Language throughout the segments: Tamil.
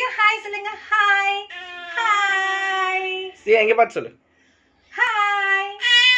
ஹாய் சொல்லுங்க ஹாய் ஹாய் சரி எங்க பார்த்து சொல்லு ஹாய்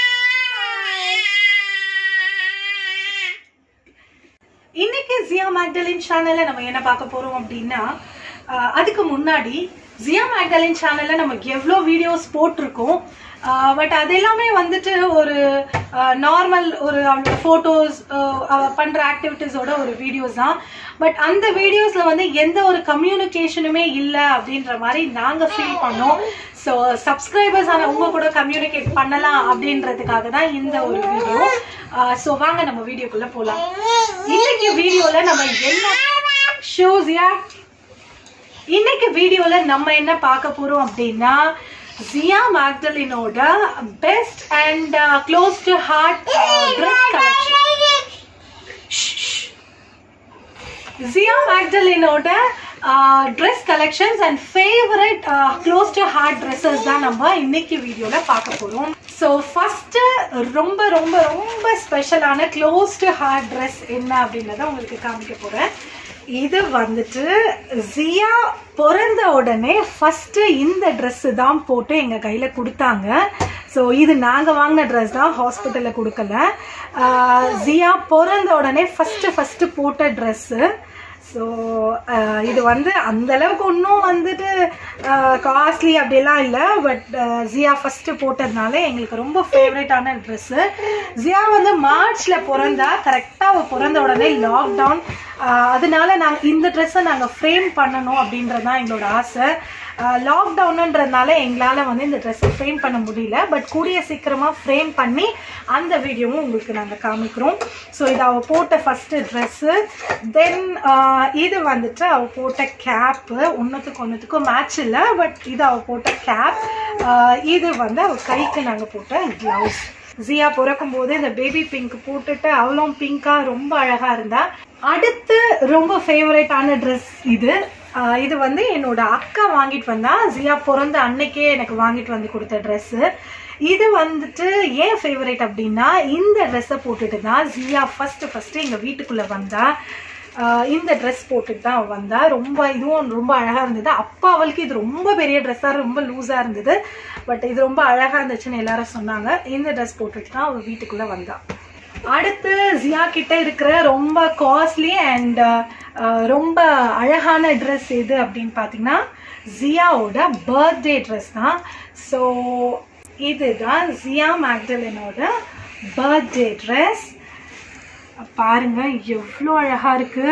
இன்னைக்கு ஜியா மேக்டலின் சேனல்ல நம்ம என்ன பார்க்க போறோம் அப்படின்னா ஆஹ், அதுக்கு முன்னாடி ஜியா மேக்டலின் சேனல்ல நம்ம எவ்வளோ வீடியோஸ் போட்டிருக்கோம் பட் அது எல்லாமே வந்துட்டு ஒரு நார்மல் ஒரு அவளோட ஃபோட்டோஸ் பண்ற ஆக்டிவிட்டீஸோட ஒரு வீடியோஸ் தான் பட் அந்த வீடியோஸ்ல வந்து எந்த ஒரு கம்யூனிகேஷனுமே இல்லை அப்படின்ற மாதிரி நாங்க ஃபீல் பண்ணோம் ஸோ சப்ஸ்கிரைபர்ஸ் ஆன உங்க கூட கம்யூனிகேட் பண்ணலாம் அப்படின்றதுக்காக தான் இந்த ஒரு வீடியோ ஸோ வாங்க நம்ம வீடியோக்குள்ள போலாம் இன்னைக்கு வீடியோல நம்ம என்ன ஷோஸ் யா இன்னைக்கு வீடியோல நம்ம என்ன பார்க்க போறோம் அப்படின்னா ஜியா மேக்டலினோட best and close to heart dress collection Jia மேக்டலினோட dress collections and favourite close to heart dresses தான் நம்ம இன்னைக்கு வீடியோவில் பார்க்க போகிறோம் ஸோ ஃபஸ்ட்டு ரொம்ப ரொம்ப ரொம்ப ஸ்பெஷலான க்ளோஸ் டு ஹார்ட் ட்ரெஸ் என்ன அப்படின்றத உங்களுக்கு காமிக்க போகிறேன் இது வந்துட்டு ஜியா பிறந்த உடனே ஃபஸ்ட்டு இந்த ட்ரெஸ்ஸு தான் போட்டு எங்கள் கையில் கொடுத்தாங்க ஸோ இது நாங்கள் வாங்கின ட்ரெஸ் தான் ஹாஸ்பிட்டலில் கொடுக்கல ஆஹ் ஜியா பிறந்த உடனே ஃபஸ்ட்டு ஃபஸ்ட்டு போட்ட ட்ரெஸ்ஸு ஸோ இது வந்து அந்த அளவுக்கு ஒன்றும் வந்துட்டு காஸ்ட்லி அப்படிலாம் இல்லை பட் ஜியா ஃபஸ்ட்டு போட்டதுனால எங்களுக்கு ரொம்ப ஃபேவரட்டான ட்ரெஸ்ஸு ஜியா வந்து மார்ச்சில் பிறந்தா கரெக்டாக அவள் பிறந்த உடனே லாக்டவுன் அதனால நாங்கள் இந்த ட்ரெஸ்ஸை நாங்கள் ஃப்ரேம் பண்ணணும் அப்படின்றது தான் எங்களோட ஆசை லாக்டவுனுன்றதுனால எங்களால் வந்து இந்த ட்ரெஸ்ஸை ஃப்ரேம் பண்ண முடியல பட் கூடிய சீக்கிரமாக ஃப்ரேம் பண்ணி அந்த வீடியோவும் உங்களுக்கு நாங்கள் காமிக்கிறோம் ஸோ இது அவள் போட்ட ஃபஸ்ட்டு ட்ரெஸ்ஸு தென் இது வந்துட்டு அவள் போட்ட கேப்பு ஒன்றுத்துக்கு ஒன்றுத்துக்கும் மேட்ச் இல்லை பட் இது அவள் போட்ட கேப் இது வந்து அவள் கைக்கு நாங்கள் போட்ட க்ளவுஸ் ஜியா பிறக்கும் போது இந்த பேபி பிங்க் போட்டுட்டு அவளும் பிங்கா ரொம்ப அழகா இருந்தா அடுத்து ரொம்ப ஃபேவரட்டான ட்ரெஸ் இது ஆஹ் இது வந்து என்னோட அக்கா வாங்கிட்டு வந்தா ஜியா பிறந்த அன்னைக்கே எனக்கு வாங்கிட்டு வந்து கொடுத்த ட்ரெஸ்ஸு இது வந்துட்டு ஏன் ஃபேவரட் அப்படின்னா இந்த ட்ரெஸ்ஸை போட்டுட்டு தான் ஜியா ஃபர்ஸ்ட் ஃபர்ஸ்ட் எங்க வீட்டுக்குள்ள வந்தா ஆஹ் இந்த ட்ரெஸ் போட்டுட்டு தான் அவள் வந்தா ரொம்ப இதுவும் ரொம்ப அழகாக இருந்தது அப்போ அவளுக்கு இது ரொம்ப பெரிய ட்ரெஸ்ஸாக ரொம்ப லூஸாக இருந்தது பட் இது ரொம்ப அழகாக இருந்துச்சுன்னு எல்லாரும் சொன்னாங்க இந்த ட்ரெஸ் போட்டுட்டு தான் அவள் வீட்டுக்குள்ளே வந்தா அடுத்து ஜியா கிட்ட இருக்கிற ரொம்ப காஸ்ட்லி அண்ட் ரொம்ப அழகான ட்ரெஸ் எது அப்படின்னு பார்த்தீங்கன்னா ஜியாவோட பர்த்டே ட்ரெஸ் தான் ஸோ இதுதான் ஜியா மேக்டலினோட பர்த்டே ட்ரெஸ் பாருங்க எவ்வளோ அழகா இருக்கு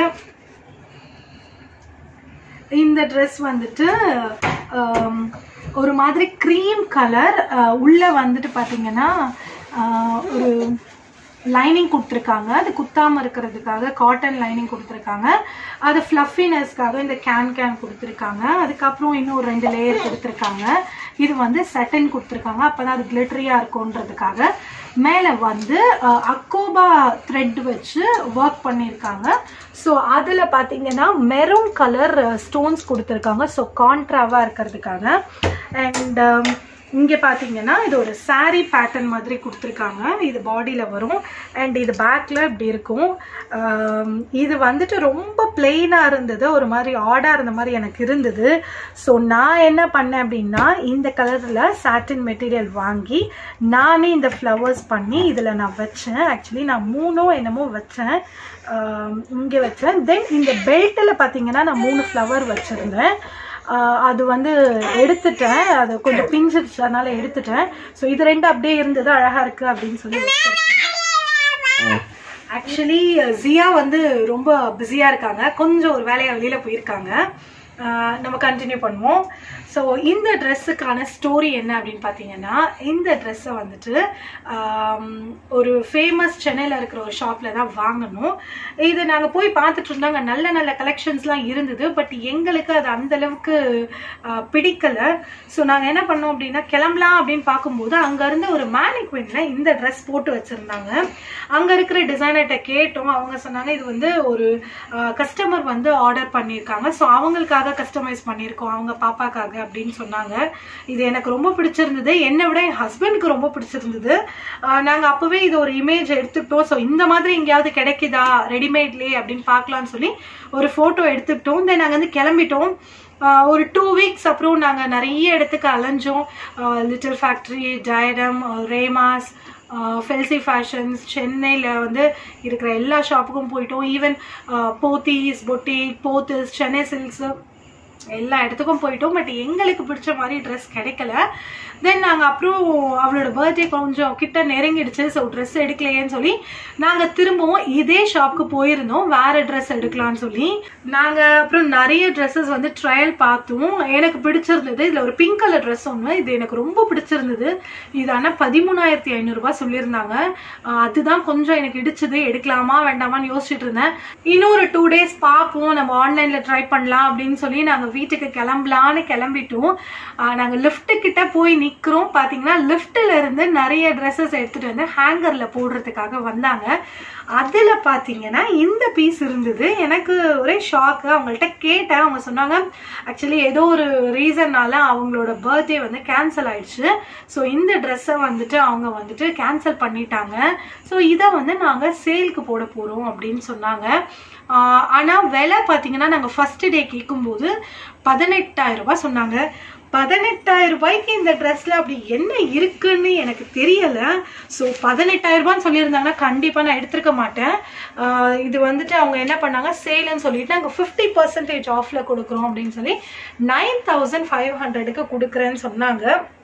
இந்த ட்ரெஸ் வந்துட்டு ஆம், ஒரு மாதிரி க்ரீம் கலர் உள்ள வந்துட்டு பார்த்தீங்கன்னா ஆஹ், ஒரு லைனிங் கொடுத்துருக்காங்க அது குத்தாம இருக்கிறதுக்காக காட்டன் லைனிங் கொடுத்துருக்காங்க அது ஃப்ளஃபினஸ்க்காக இந்த கேன் கேன் கொடுத்துருக்காங்க அதுக்கப்புறம் இன்னும் ஒரு ரெண்டு லேயர் கொடுத்துருக்காங்க இது வந்து செட்டன் கொடுத்துருக்காங்க அப்பதான் அது கிளிட்டரியாக இருக்கும்ன்றதுக்காக மேலே வந்து அஹ், அக்கோபா த்ரெட் வச்சு ஒர்க் பண்ணியிருக்காங்க ஸோ அதில் பார்த்தீங்கன்னா மெரூன் கலர் ஸ்டோன்ஸ் கொடுத்துருக்காங்க ஸோ கான்ட்ராவாக இருக்கிறதுக்காக அண்ட் இங்கே பார்த்தீங்கன்னா இது ஒரு saree பேட்டர்ன் மாதிரி கொடுத்துருக்காங்க இது பாடியில் வரும் அண்ட் இது பேக்கில் இப்படி இருக்கும் ஆம், இது வந்துட்டு ரொம்ப பிளெயினாக இருந்தது ஒரு மாதிரி ஆடாக இருந்த மாதிரி எனக்கு இருந்தது ஸோ நான் என்ன பண்ணேன் அப்படின்னா இந்த கலரில் சாட்டின் மெட்டீரியல் வாங்கி நானே இந்த ஃப்ளவர்ஸ் பண்ணி இதில் நான் வச்சேன் ஆக்சுவலி நான் மூணும் என்னமோ வச்சேன் இங்கே வச்சேன் தென் இந்த பெல்ட்டில் பார்த்தீங்கன்னா நான் மூணு ஃப்ளவர் வச்சுருந்தேன் ஆஹ் அது வந்து எடுத்துட்டேன் அது கொஞ்சம் பிஞ்சிருச்சு அதனால எடுத்துட்டேன் ஸோ இது ரெண்டு அப்படியே இருந்தது அழகா இருக்கு அப்படின்னு சொல்லி வச்சிருக்கேன் ஆக்சுவலி ஜியா வந்து ரொம்ப பிஸியாக இருக்காங்க கொஞ்சம் ஒரு வேலையை வெளியில் போயிருக்காங்க ஆஹ் நம்ம கண்டினியூ பண்ணுவோம் ஸோ இந்த ட்ரெஸ்ஸுக்கான ஸ்டோரி என்ன அப்படின்னு பார்த்தீங்கன்னா இந்த ட்ரெஸ்ஸை வந்துட்டு ஆம், ஒரு ஃபேமஸ் சென்னையில் இருக்கிற ஒரு ஷாப்பில் தான் வாங்கணும் இது நாங்கள் போய் பார்த்துட்டு இருந்தாங்க நல்ல நல்ல கலெக்ஷன்ஸ்லாம் இருந்தது பட் எங்களுக்கு அது அந்த அளவுக்கு ஆஹ், பிடிக்கல ஸோ நாங்கள் என்ன பண்ணோம் அப்படின்னா கிளம்பலாம் அப்படின்னு பார்க்கும்போது அங்கே இருந்த ஒரு மேனிக்வின்ல இந்த ட்ரெஸ் போட்டு வச்சுருந்தாங்க அங்கே இருக்கிற டிசைனர்கிட்ட கேட்டோம் அவங்க சொன்னாங்க இது வந்து ஒரு கஸ்டமர் வந்து ஆர்டர் பண்ணியிருக்காங்க ஸோ அவங்களுக்காக அவங்களுக்காக கஸ்டமைஸ் பண்ணியிருக்கோம் அவங்க பாப்பாக்காக அப்படின்னு சொன்னாங்க இது எனக்கு ரொம்ப பிடிச்சிருந்தது என்னை விட என் ஹஸ்பண்டுக்கு ரொம்ப பிடிச்சிருந்தது ஆஹ் நாங்க அப்பவே இது ஒரு இமேஜ் எடுத்துக்கிட்டோம் ஸோ இந்த மாதிரி எங்கேயாவது கிடைக்குதா ரெடிமேட்லேயே அப்படின்னு பார்க்கலாம்னு சொல்லி ஒரு ஃபோட்டோ எடுத்துக்கிட்டோம் தென் நாங்கள் வந்து கிளம்பிட்டோம் ஆஹ் ஒரு டூ வீக்ஸ் அப்புறம் நாங்கள் நிறைய இடத்துக்கு அலைஞ்சோம் லிட்டில் ஃபேக்ட்ரி ஜயடம் ரேமாஸ் ஃபெல்சி ஃபேஷன்ஸ் சென்னையில் வந்து இருக்கிற எல்லா ஷாப்புக்கும் போயிட்டோம் even Pothys boutique Pothys Chennai silks எல்லா இடத்துக்கும் போயிட்டோம் பட் எங்களுக்கு பிடிச்ச மாதிரி ட்ரெஸ் கிடைக்கல தென் நாங்கள் அப்புறம் அவளோட பர்த்டே கொஞ்சம் கிட்ட நெருங்கிடுச்சு ஸோ ட்ரெஸ் எடுக்கலையேன்னு சொல்லி நாங்கள் திரும்பவும் இதே ஷாப்புக்கு போயிருந்தோம் வேற ட்ரெஸ் எடுக்கலாம்னு சொல்லி நாங்கள் அப்புறம் நிறைய ட்ரெஸ்ஸஸ் வந்து ட்ரையல் பார்த்தோம் எனக்கு பிடிச்சிருந்தது இதில் ஒரு பிங்க் கலர் ட்ரெஸ் ஒன்று இது எனக்கு ரொம்ப பிடிச்சிருந்தது இது ஆனால் பதிமூணாயிரத்தி ஐநூறுரூபா சொல்லியிருந்தாங்க ஆஹ் அதுதான் கொஞ்சம் எனக்கு இடிச்சது எடுக்கலாமா வேண்டாமான்னு யோசிச்சுட்டு இருந்தேன் இன்னொரு டூ டேஸ் பார்ப்போம் நம்ம ஆன்லைனில் ட்ரை பண்ணலாம் அப்படின்னு சொல்லி நாங்கள் வீட்டுக்கு கிளம்பலான்னு கிளம்பிட்டோம் நாங்கள் லிஃப்ட்டு கிட்ட போய் நிற்கிறோம் பார்த்தீங்கன்னா லிஃப்ட்டில் இருந்து நிறைய ட்ரெஸ்ஸஸ் எடுத்துகிட்டு வந்து ஹேங்கரில் போடுறதுக்காக வந்தாங்க அதில் பார்த்தீங்கன்னா இந்த பீஸ் இருந்தது எனக்கு ஒரே ஷாக்கு அவங்கள்ட்ட கேட்டேன் அவங்க சொன்னாங்க ஆக்சுவலி ஏதோ ஒரு ரீசன்னால அவங்களோட பர்த்டே வந்து கேன்சல் ஆயிடுச்சு ஸோ இந்த ட்ரெஸ்ஸை வந்துட்டு அவங்க வந்துட்டு கேன்சல் பண்ணிட்டாங்க ஸோ இதை வந்து நாங்கள் சேலுக்கு போட போகிறோம் அப்படின்னு சொன்னாங்க ஆனால் விலை பார்த்தீங்கன்னா நாங்கள் ஃபர்ஸ்ட் டே கேட்கும்போது பதினெட்டாயிரம் ரூபாய் சொன்னாங்க பதினெட்டாயிரம் ரூபாய்க்கு இந்த ட்ரெஸ்ல அப்படி என்ன இருக்குன்னு எனக்கு தெரியல ஸோ பதினெட்டாயிரம் ரூபான்னு சொல்லியிருந்தாங்கன்னா கண்டிப்பாக நான் எடுத்திருக்க மாட்டேன் ஆஹ் இது வந்துட்டு அவங்க என்ன பண்ணாங்க சேல்னு சொல்லிட்டு நாங்கள் ஃபிஃப்டி பர்சன்டேஜ் ஆஃப்ல கொடுக்குறோம் அப்படின்னு சொல்லி நைன் தௌசண்ட் ஃபைவ் ஹண்ட்ரடுக்கு கொடுக்குறேன்னு சொன்னாங்க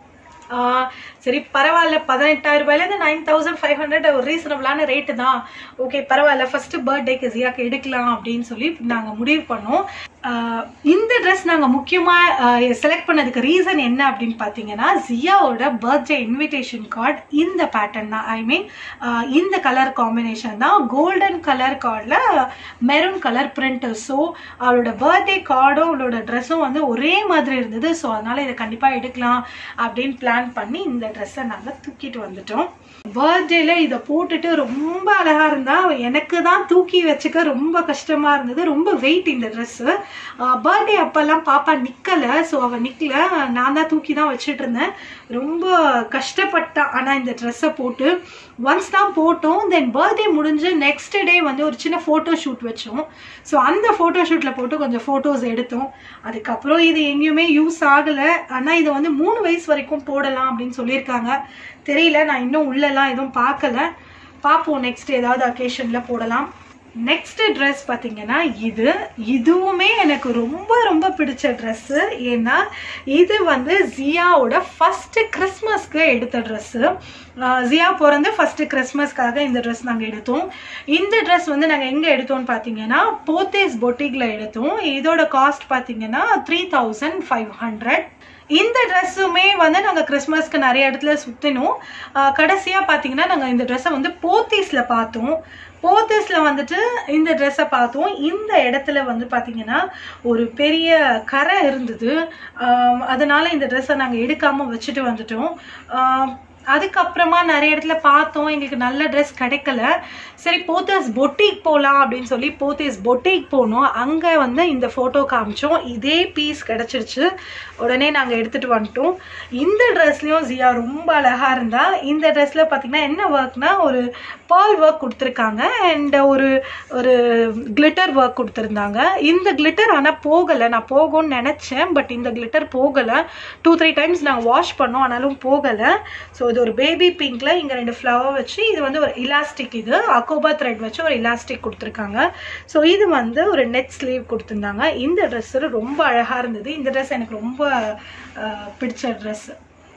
ஆஹ் சரி பரவாயில்ல பதினெட்டாயிரம் ரூபாயிலேருந்து நைன் தௌசண்ட் ஃபைவ் ஹண்ட்ரட் ஒரு ரீசனபிளான ரேட்டு தான் ஓகே பரவாயில்ல ஃபர்ஸ்ட் பர்த்டேக்கு ஜியாக்கு எடுக்கலாம் அப்படின்னு சொல்லி நாங்கள் முடிவு பண்ணோம் ஆஹ் இந்த ட்ரெஸ் நாங்கள் முக்கியமாக செலக்ட் பண்ணதுக்கு ரீசன் என்ன அப்படின்னு பார்த்தீங்கன்னா ஜியாவோட பர்த்டே இன்விடேஷன் கார்டு இந்த பேட்டர்ன் தான் ஐ மீன் இந்த கலர் காம்பினேஷன் தான் கோல்டன் கலர் கார்டில் மெரூன் கலர் பிரிண்ட் ஸோ அவளோட பர்த்டே கார்டும் அவளோட ட்ரெஸ்ஸும் வந்து ஒரே மாதிரி இருந்தது ஸோ அதனால இதை கண்டிப்பாக எடுக்கலாம் அப்படின்னு பிளான் பண்ணி இந்த ட்ரெஸ்ஸை நாங்கள் தூக்கிட்டு வந்துட்டோம் பர்த்டேல இதை போட்டுட்டு ரொம்ப அழகா இருந்தா எனக்கு தான் தூக்கி வச்சுக்க ரொம்ப கஷ்டமா இருந்தது ரொம்ப வெயிட் இந்த ட்ரெஸ்ஸு பர்த்டே அப்பெல்லாம் பாப்பா நிக்கல ஸோ அவ நிக்கல நான் தான் தூக்கி தான் வச்சுட்டு இருந்தேன் ரொம்ப கஷ்டப்பட்டா ஆனா இந்த ட்ரெஸ்ஸை போட்டு ஒன்ஸ் தான் போட்டோம் தென் பர்த்டே முடிஞ்சு நெக்ஸ்ட் டே வந்து ஒரு சின்ன ஃபோட்டோ ஷூட் வச்சோம் ஸோ அந்த ஃபோட்டோ ஷூட்டில் போட்டு கொஞ்சம் ஃபோட்டோஸ் எடுத்தோம் அதுக்கப்புறம் இது எங்கேயுமே யூஸ் ஆகலை ஆனால் இதை வந்து மூணு வயசு வரைக்கும் போடலாம் அப்படின்னு சொல்லியிருக்காங்க தெரியல நான் இன்னும் உள்ளெல்லாம் எதுவும் பார்க்கல பார்ப்போம் நெக்ஸ்ட் ஏதாவது அக்கேஷனில் போடலாம் நெக்ஸ்ட் ட்ரெஸ் பார்த்தீங்கன்னா இது இதுவுமே எனக்கு ரொம்ப ரொம்ப பிடிச்ச ட்ரெஸ்ஸு ஏன்னா இது வந்து ஜியாவோட ஃபஸ்ட்டு கிறிஸ்மஸ்க்கு எடுத்த ட்ரெஸ்ஸு ஜியா பிறந்து ஃபஸ்ட்டு கிறிஸ்மஸ்க்காக இந்த ட்ரெஸ் நாங்கள் எடுத்தோம் இந்த ட்ரெஸ் வந்து நாங்கள் எங்கே எடுத்தோம்னு பார்த்தீங்கன்னா போத்தேஸ் பொட்டிக்கில் எடுத்தோம் இதோட காஸ்ட் பார்த்தீங்கன்னா த்ரீ தௌசண்ட் ஃபைவ் ஹண்ட்ரட் இந்த ட்ரெஸ்ஸுமே வந்து நாங்கள் கிறிஸ்மஸ்க்கு நிறைய இடத்துல சுற்றினோம் கடைசியாக பார்த்தீங்கன்னா நாங்கள் இந்த ட்ரெஸ்ஸை வந்து போத்தீஸில் பார்த்தோம் போத்தீஸில் வந்துட்டு இந்த ட்ரெஸ்ஸை பார்த்தோம் இந்த இடத்துல வந்து பார்த்தீங்கன்னா ஒரு பெரிய கரை இருந்தது ஆம், அதனால இந்த ட்ரெஸ்ஸை நாங்கள் எடுக்காமல் வச்சுட்டு வந்துட்டோம் ஆம், அதுக்கப்புறமா நிறைய இடத்துல பார்த்தோம் எங்களுக்கு நல்ல ட்ரெஸ் கிடைக்கல சரி போத்தீஸ் பொட்டிக் போகலாம் அப்படின்னு சொல்லி போத்தீஸ் பொட்டிக் போனோம் அங்கே வந்து இந்த ஃபோட்டோ காமிச்சோம் இதே பீஸ் கிடச்சிருச்சு உடனே நாங்கள் எடுத்துகிட்டு வந்துட்டோம் இந்த ட்ரெஸ்லேயும் ஜியா ரொம்ப அழகாக இருந்தா இந்த ட்ரெஸ்ஸில் பார்த்தீங்கன்னா என்ன ஒர்க்னா ஒரு பேர்ல் ஒர்க் கொடுத்துருக்காங்க அண்ட் ஒரு ஒரு கிளிட்டர் ஒர்க் கொடுத்துருந்தாங்க இந்த கிளிட்டர் ஆனால் போகலை நான் போகும்னு நினச்சேன் பட் இந்த கிளிட்டர் போகலை டூ த்ரீ டைம்ஸ் நாங்கள் வாஷ் பண்ணோம் ஆனாலும் போகலை ஸோ இது ஒரு பேபி பிங்க்ல இங்கே ரெண்டு ஃப்ளவர் வச்சு இது வந்து ஒரு இலாஸ்டிக் இது அக்கோபா த்ரெட் வச்சு ஒரு இலாஸ்டிக் கொடுத்துருக்காங்க ஸோ இது வந்து ஒரு நெட் ஸ்லீவ் கொடுத்துருந்தாங்க இந்த ட்ரெஸ் ரொம்ப அழகாக இருந்தது இந்த ட்ரெஸ் எனக்கு ரொம்ப அஹ், பிடிச்ச ட்ரெஸ்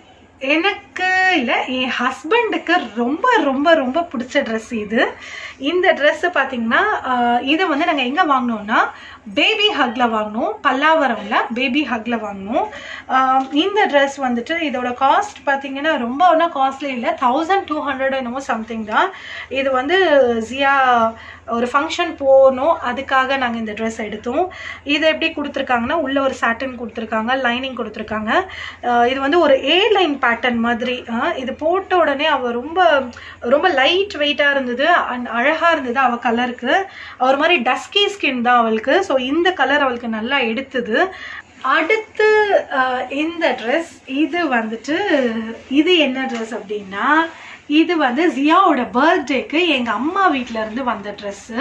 எனக்கு இல்லை என் ஹஸ்பண்டுக்கு ரொம்ப ரொம்ப ரொம்ப பிடிச்ச ட்ரெஸ் இது இந்த ட்ரெஸ்ஸு பார்த்தீங்கன்னா ஆஹ், இதை வந்து நாங்கள் எங்கே வாங்கினோம்னா பேபி ஹக்ல வாங்கினோம் பல்லாவரம்ல பேபி ஹக்ல வாங்கினோம் ஆஹ், இந்த ட்ரெஸ் வந்துட்டு இதோட காஸ்ட் பார்த்தீங்கன்னா ரொம்ப ஒன்றும் காஸ்ட்லி இல்லை தௌசண்ட் டூ ஹண்ட்ரட் என்னமோ சம்திங் தான் இது வந்து ஜியா ஒரு ஃபங்க்ஷன் போகணும் அதுக்காக நாங்கள் இந்த ட்ரெஸ் எடுத்தோம் இது எப்படி கொடுத்துருக்காங்கன்னா உள்ள ஒரு சாட்டன் கொடுத்துருக்காங்க லைனிங் கொடுத்துருக்காங்க ஆஹ் இது வந்து ஒரு ஏ லைன் பேட்டர்ன் மாதிரி ஆஹ் இது போட்ட உடனே அவள் ரொம்ப ரொம்ப லைட் வெயிட்டாக இருந்தது அண்ட் அழகாக இருந்தது அவள் கலருக்கு ஒரு மாதிரி டஸ்கி ஸ்கின் தான் அவளுக்கு ஸோ இந்த கலர் அவளுக்கு நல்லா எடுத்தது அடுத்து அஹ், இந்த ட்ரெஸ் இது வந்துட்டு இது என்ன ட்ரெஸ் அப்படின்னா இது வந்து ஜியாவோட பர்த்டேக்கு எங்கள் அம்மா வீட்ல இருந்து வந்த ட்ரெஸ்ஸு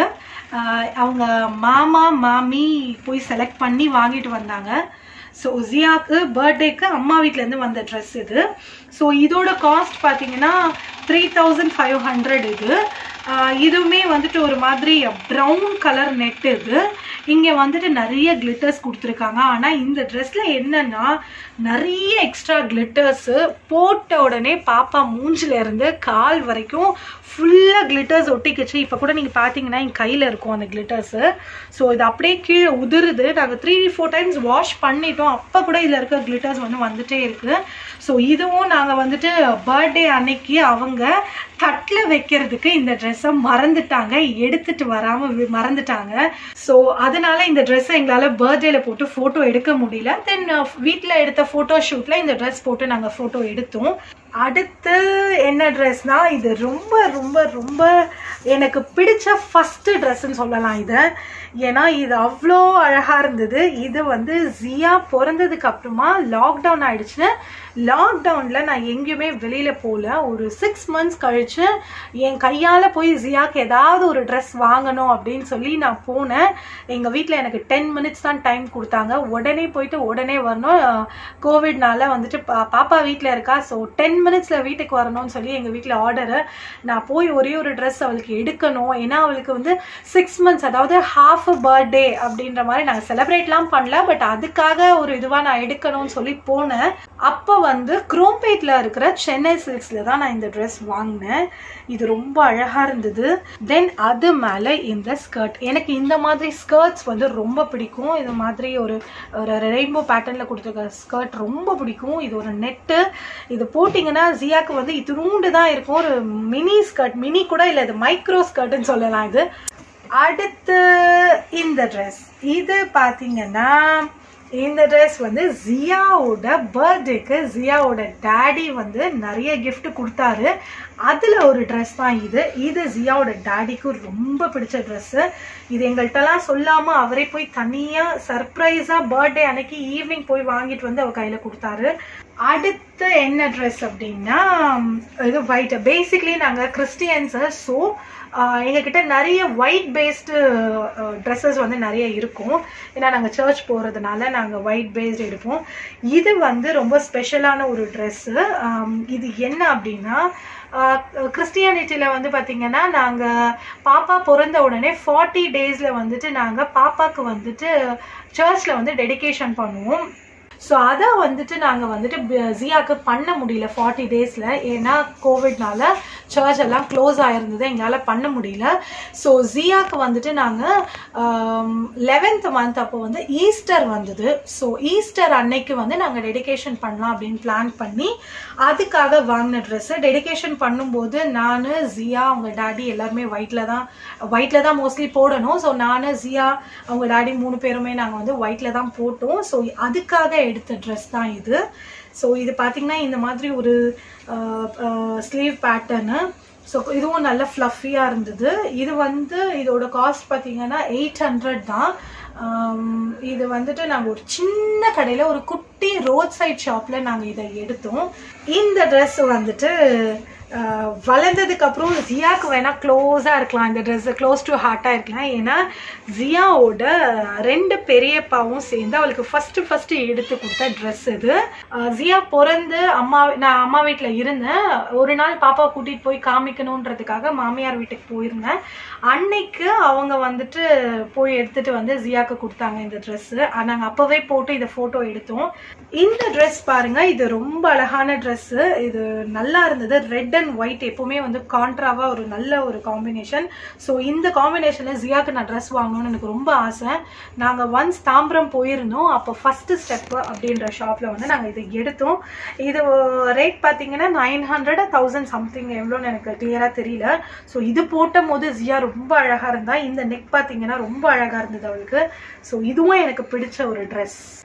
அவங்க மாமா மாமி போய் செலக்ட் பண்ணி வாங்கிட்டு வந்தாங்க ஸோ ஜியாக்கு பர்த்டேக்கு அம்மா வீட்டிலேருந்து வந்த ட்ரெஸ் இது ஸோ இதோட காஸ்ட் பார்த்தீங்கன்னா த்ரீ தௌசண்ட் ஃபைவ் ஹண்ட்ரட் இது ஆஹ் இதுவுமே வந்துட்டு ஒரு மாதிரி ப்ரௌன் கலர் நெட் இது இங்கே வந்துட்டு நிறைய கிளிட்டர்ஸ் கொடுத்துருக்காங்க ஆனால் இந்த ட்ரெஸ்ஸில் என்னன்னா நிறைய எக்ஸ்ட்ரா கிளிட்டர்ஸு போட்ட உடனே பாப்பா மூஞ்சில இருந்து கால் வரைக்கும் ஃபுல்லாக கிளிட்டர்ஸ் ஒட்டிக்கிச்சு இப்போ கூட நீங்கள் பார்த்தீங்கன்னா என் கையில் இருக்கும் அந்த கிளிட்டர்ஸு ஸோ இது அப்படியே கீழே உதிருது நாங்கள் த்ரீ ஃபோர் டைம்ஸ் வாஷ் பண்ணிட்டோம் அப்போ கூட இதில் இருக்க கிளிட்டர்ஸ் வந்து வந்துட்டே இருக்குது ஸோ இதுவும் நாங்கள் வந்துட்டு பர்த்டே அன்னைக்கு அவங்க தட்டில் வைக்கிறதுக்கு இந்த ட்ரெஸ்ஸை மறந்துட்டாங்க எடுத்துட்டு வராமல் மறந்துட்டாங்க ஸோ அதனால இந்த ட்ரெஸ்ஸை எங்களால் பர்த்டேல போட்டு ஃபோட்டோ எடுக்க முடியல தென் வீட்டில் எடுத்த ஃபோட்டோ ஷூட்டில் இந்த ட்ரெஸ் போட்டு நாங்கள் ஃபோட்டோ எடுத்தோம் அடுத்து என்ன ட்ரெஸ்னா இது ரொம்ப ரொம்ப ரொம்ப எனக்கு பிடிச்ச ஃபஸ்ட்டு ட்ரெஸ்ன்னு சொல்லலாம் இதை ஏன்னா இது அவ்வளோ அழகாக இருந்தது இது வந்து ஜியா பிறந்ததுக்கு அப்புறமா லாக்டவுன் ஆயிடுச்சு லாக்டவுனில் நான் எங்கேயுமே வெளியில் போகல ஒரு சிக்ஸ் மந்த்ஸ் கழிச்சு என் கையால் போய் ஜியாக்கு ஏதாவது ஒரு ட்ரெஸ் வாங்கணும் அப்படின்னு சொல்லி நான் போனேன் எங்கள் வீட்டில் எனக்கு டென் மினிட்ஸ் தான் டைம் கொடுத்தாங்க உடனே போயிட்டு உடனே வரணும் கோவிட்னால வந்துட்டு பா பாப்பா வீட்டில் இருக்கா ஸோ டென் மினிட்ஸில் வீட்டுக்கு வரணும்னு சொல்லி எங்கள் வீட்டில் ஆர்டரு நான் போய் ஒரே ஒரு ட்ரெஸ் அவளுக்கு எடுக்கணும் ஏன்னா அவளுக்கு வந்து சிக்ஸ் மந்த்ஸ் அதாவது ஹாஃப் பர்த்டே அப்படின்ற மாதிரி நாங்கள் செலிப்ரேட்லாம் பண்ணல பட் அதுக்காக ஒரு இதுவாக நான் எடுக்கணும்னு சொல்லி போனேன் அப்போ வந்து குரோம்பேட்டில் இருக்கிற சென்னை சில்க்ஸில் தான் நான் இந்த ட்ரெஸ் வாங்கினேன் இது ரொம்ப அழகாக இருந்தது தென் அது மேலே இந்த ஸ்கர்ட் எனக்கு இந்த மாதிரி ஸ்கர்ட்ஸ் வந்து ரொம்ப பிடிக்கும் இது மாதிரி ஒரு ஒரு ரெயின்போ பேட்டர்னில் கொடுத்துருக்க ஸ்கர்ட் ரொம்ப பிடிக்கும் இது ஒரு நெட்டு இது போட்டிங்கன்னா ஜியாக்கு வந்து இத்தினூண்டு தான் இருக்கும் ஒரு மினி ஸ்கர்ட் மினி கூட இல்லை இது மைக்ரோ ஸ்கர்ட்னு சொல்லலாம் இது அடுத்து இந்த ட்ரெஸ் இது பார்த்தீங்கன்னா இந்த ட்ரெஸ் வந்து ஜியாவோட பர்த்டேக்கு ஜியாவோட டேடி வந்து நிறைய gift கொடுத்தாரு அதில் ஒரு ட்ரெஸ் தான் இது இது ஜியாவோட டேடிக்கு ரொம்ப பிடிச்ச ட்ரெஸ்ஸு இது எங்கள்கிட்டலாம் சொல்லாமல் அவரே போய் தனியாக சர்ப்ரைஸாக பர்த்டே அன்னைக்கு ஈவினிங் போய் வாங்கிட்டு வந்து அவர் கையில் கொடுத்தாரு அடுத்து என்ன ட்ரெஸ் அப்படின்னா இது ஒயிட் பேசிக்லி நாங்கள் கிறிஸ்டியன்ஸு ஸோ எங்ககிட்ட நிறைய ஒயிட் பேஸ்டு ட்ரெஸ்ஸஸ் வந்து நிறைய இருக்கும் ஏன்னா நாங்கள் சர்ச் போகிறதுனால நாங்கள் ஒயிட் பேஸ்ட் எடுப்போம் இது வந்து ரொம்ப ஸ்பெஷலான ஒரு ட்ரெஸ்ஸு இது என்ன அப்படின்னா கிறிஸ்டியானிட்டியில் வந்து பார்த்திங்கன்னா நாங்கள் பாப்பா பிறந்த உடனே ஃபார்ட்டி டேஸில் வந்துட்டு நாங்கள் பாப்பாவுக்கு வந்துட்டு சர்ச்சில் வந்து டெடிகேஷன் பண்ணுவோம் ஸோ அதை வந்துட்டு நாங்கள் வந்துட்டு ப- ஜியாக்கு பண்ண முடியல ஃபார்ட்டி டேஸில் ஏன்னா கோவிட்னால சர்ச் எல்லாம் க்ளோஸ் ஆயிருந்தது எங்களால் பண்ண முடியல ஸோ ஜியாக்கு வந்துட்டு நாங்கள் லெவன்த் மந்த் அப்போ வந்து ஈஸ்டர் வந்தது ஸோ ஈஸ்டர் அன்னைக்கு வந்து நாங்கள் டெடிகேஷன் பண்ணலாம் அப்படின்னு பிளான் பண்ணி அதுக்காக வாங்கின ட்ரெஸ்ஸு டெடிகேஷன் பண்ணும்போது நான் ஜியா அவங்க டாடி எல்லாருமே ஒயிட்டில் தான் ஒயிட்டில் தான் மோஸ்ட்லி போடணும் ஸோ நான் ஜியா அவங்க டாடி மூணு பேருமே நாங்கள் வந்து ஒயிட்டில் தான் போட்டோம் ஸோ அதுக்காக எடுத்த ட்ரெஸ் தான் இது ஸோ இது பார்த்திங்கன்னா இந்த மாதிரி ஒரு ஸ்லீவ் பேட்டர்னு ஸோ இதுவும் நல்ல ஃப்ளஃபியாக இருந்தது இது வந்து இதோட காஸ்ட் பார்த்தீங்கன்னா எயிட் ஹண்ட்ரட் தான் ஆம், இது வந்துட்டு நாங்கள் ஒரு சின்ன கடையில் ஒரு குட்டி ரோட் சைட் ஷாப்பில் நாங்கள் இதை எடுத்தோம் இந்த ட்ரெஸ் வந்துட்டு ஆஹ், வளர்ந்ததுக்கு அப்புறம் ஜியாக்கு வேணா க்ளோஸாக இருக்கலாம் இந்த ட்ரெஸ் க்ளோஸ் டு ஹார்ட்டாக இருக்கலாம் ஏன்னா ஜியாவோட ரெண்டு பெரியப்பாவும் சேர்ந்து அவளுக்கு ஃபர்ஸ்ட் ஃபர்ஸ்ட் எடுத்து கொடுத்த ட்ரெஸ் இது ஆஹ், ஜியா பிறந்து அம்மா நான் அம்மா வீட்டில் இருந்தேன் ஒரு நாள் பாப்பா கூட்டிகிட்டு போய் காமிக்கணுன்றதுக்காக மாமியார் வீட்டுக்கு போயிருந்தேன் அன்னைக்கு அவங்க வந்துட்டு போய் எடுத்துட்டு வந்து ஜியாக்கு கொடுத்தாங்க இந்த ட்ரெஸ்ஸு நாங்கள் அப்போவே போட்டு இதை ஃபோட்டோ எடுத்தோம் இந்த ட்ரெஸ் பாருங்க இது ரொம்ப அழகான ட்ரெஸ்ஸு இது நல்லா இருந்தது ரெட் அண்ட் ஒயிட் எப்பவுமே வந்து கான்ட்ராவா ஒரு நல்ல ஒரு காம்பினேஷன் ஸோ இந்த காம்பினேஷனில் ஜியாக்கு நான் ட்ரெஸ் வாங்கணும்னு எனக்கு ரொம்ப ஆசை நாங்கள் ஒன்ஸ் தாம்பரம் போயிருந்தோம் அப்போ ஃபர்ஸ்ட் ஸ்டெப் அப்படின்ற ஷாப்பில் வந்து நாங்கள் இதை எடுத்தோம் இது ரேட் பார்த்தீங்கன்னா நைன் ஹண்ட்ரட் தௌசண்ட் சம்திங் எவ்வளோன்னு எனக்கு கிளியராக தெரியல ஸோ இது போட்ட போது ஜியா ரொம்ப அழகாக இருந்தா இந்த நெக் பார்த்தீங்கன்னா ரொம்ப அழகாக இருந்தது அவளுக்கு ஸோ இதுவும் எனக்கு பிடிச்ச ஒரு ட்ரெஸ்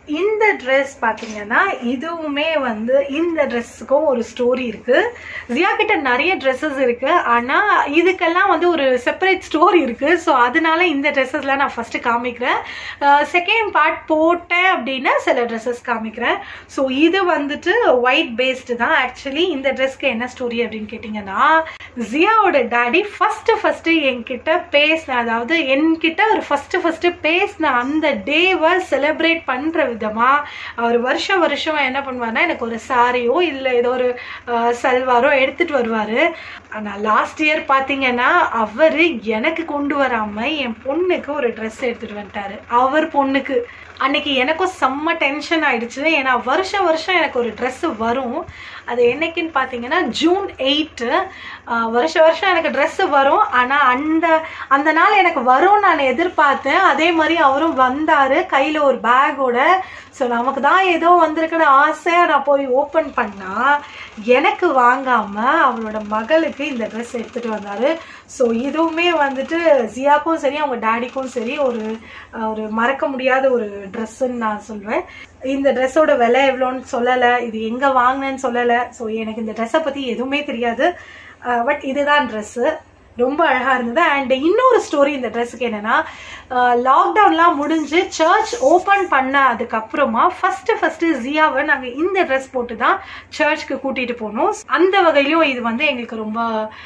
இந்த ட்ரெஸ் பார்த்தீங்கன்னா இதுவுமே வந்து இந்த ட்ரெஸ்ஸுக்கும் ஒரு ஸ்டோரி இருக்கு ஜியா கிட்ட நிறைய ட்ரெஸ்ஸஸ் இருக்கு ஆனா இதுக்கெல்லாம் வந்து ஒரு செப்பரேட் ஸ்டோரி இருக்கு ஸோ அதனால இந்த ட்ரெஸ்ஸஸ்லாம் நான் ஃபர்ஸ்ட் காமிக்கிறேன் செகண்ட் பார்ட் போட்டேன் அப்படின்னா சில ட்ரெஸ்ஸஸ் காமிக்கிறேன் ஸோ இது வந்துட்டு ஒயிட் பேஸ்டு தான் ஆக்சுவலி இந்த ட்ரெஸ்க்கு என்ன ஸ்டோரி அப்படின்னு கேட்டிங்கன்னா ஜியாவோட டாடி ஃபர்ஸ்ட் ஃபர்ஸ்ட் என்கிட்ட பேசின அதாவது என்கிட்ட ஒரு ஃபர்ஸ்ட் ஃபர்ஸ்ட் பேசின அந்த டேவை செலிப்ரேட் பண்ற விதமா அவர் வருஷம் வருஷம் என்ன பண்ணுவார்னா எனக்கு ஒரு சாரியோ இல்லை ஏதோ ஒரு அஹ், சல்வாரோ எடுத்துட்டு வருவாரு ஆனா லாஸ்ட் இயர் பாத்தீங்கன்னா அவரு எனக்கு கொண்டு வராம என் பொண்ணுக்கு ஒரு ட்ரெஸ் எடுத்துட்டு வந்துட்டாரு அவர் பொண்ணுக்கு அன்னைக்கு எனக்கும் செம்ம டென்ஷன் ஆயிடுச்சு ஏன்னா வருஷம் வருஷம் எனக்கு ஒரு Dress வரும் அது என்னைக்குன்னு பார்த்தீங்கன்னா ஜூன் எயிட்டு வருஷம் வருஷம் எனக்கு Dress வரும் ஆனால் அந்த அந்த நாள் எனக்கு வரும் நான் எதிர்பார்த்தேன் அதே மாதிரி அவரும் வந்தார் கையில் ஒரு பேக்கோட ஸோ நமக்கு தான் ஏதோ வந்திருக்குன்னு ஆசையாக நான் போய் ஓப்பன் பண்ணா எனக்கு வாங்காம அவளோட மகளுக்கு இந்த ட்ரெஸ் எடுத்துட்டு வந்தாரு ஸோ இதுவுமே வந்துட்டு ஜியாக்கும் சரி அவங்க டேடிக்கும் சரி ஒரு அஹ், ஒரு மறக்க முடியாத ஒரு ட்ரெஸ்ஸுன்னு நான் சொல்வேன் இந்த ட்ரெஸ்ஸோட விலை எவ்வளோன்னு சொல்லலை இது எங்கே வாங்கினேன்னு சொல்லலை ஸோ எனக்கு இந்த ட்ரெஸ்ஸை பற்றி எதுவுமே தெரியாது பட் இதுதான் ட்ரெஸ்ஸு ரொம்ப அழகா இருந்தது அண்ட் இன்னொரு ஸ்டோரி இந்த ட்ரெஸ்ஸுக்கு என்னன்னா லாக்டவுன்லாம் முடிஞ்சு சர்ச் ஓப்பன் பண்ண அதுக்கப்புறமா ஃபர்ஸ்ட் ஃபர்ஸ்ட் ஜியாவை நாங்கள் இந்த ட்ரெஸ் போட்டு தான் சர்ச்க்கு கூட்டிட்டு போனோம் அந்த வகையிலும் இது வந்து எங்களுக்கு ரொம்ப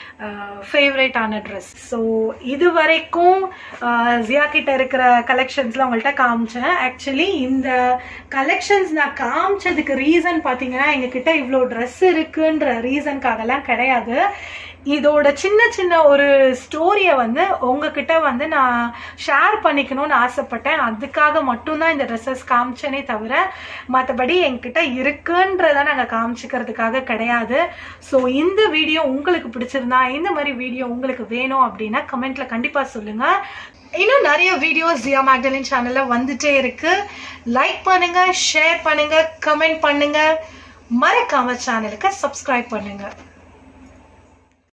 ஃபேவரேட்டான ட்ரெஸ் ஸோ இது வரைக்கும் அஹ், ஜியா கிட்ட இருக்கிற கலெக்ஷன்ஸ்லாம் உங்கள்கிட்ட காமிச்சேன் ஆக்சுவலி இந்த கலெக்ஷன்ஸ் நான் காமிச்சதுக்கு ரீசன் பார்த்தீங்கன்னா எங்ககிட்ட இவ்வளோ ட்ரெஸ் இருக்குன்ற ரீசனுக்காகலாம் கிடையாது இதோட சின்ன சின்ன ஒரு ஸ்டோரியை வந்து உங்ககிட்ட வந்து நான் ஷேர் பண்ணிக்கணும்னு ஆசைப்பட்டேன் அதுக்காக மட்டும்தான் இந்த ட்ரெஸ்ஸஸ் காமிச்சேனே தவிர மற்றபடி என்கிட்ட இருக்குன்றத நாங்கள் காமிச்சிக்கிறதுக்காக கிடையாது ஸோ இந்த வீடியோ உங்களுக்கு பிடிச்சிருந்தா இந்த மாதிரி வீடியோ உங்களுக்கு வேணும் அப்படின்னா கமெண்ட்ல கண்டிப்பாக சொல்லுங்க இன்னும் நிறைய வீடியோஸ் ஜியா மேக்டலின் சேனல்ல வந்துட்டே இருக்கு லைக் பண்ணுங்க ஷேர் பண்ணுங்க கமெண்ட் பண்ணுங்க மறக்காம சேனலுக்கு சப்ஸ்கிரைப் பண்ணுங்க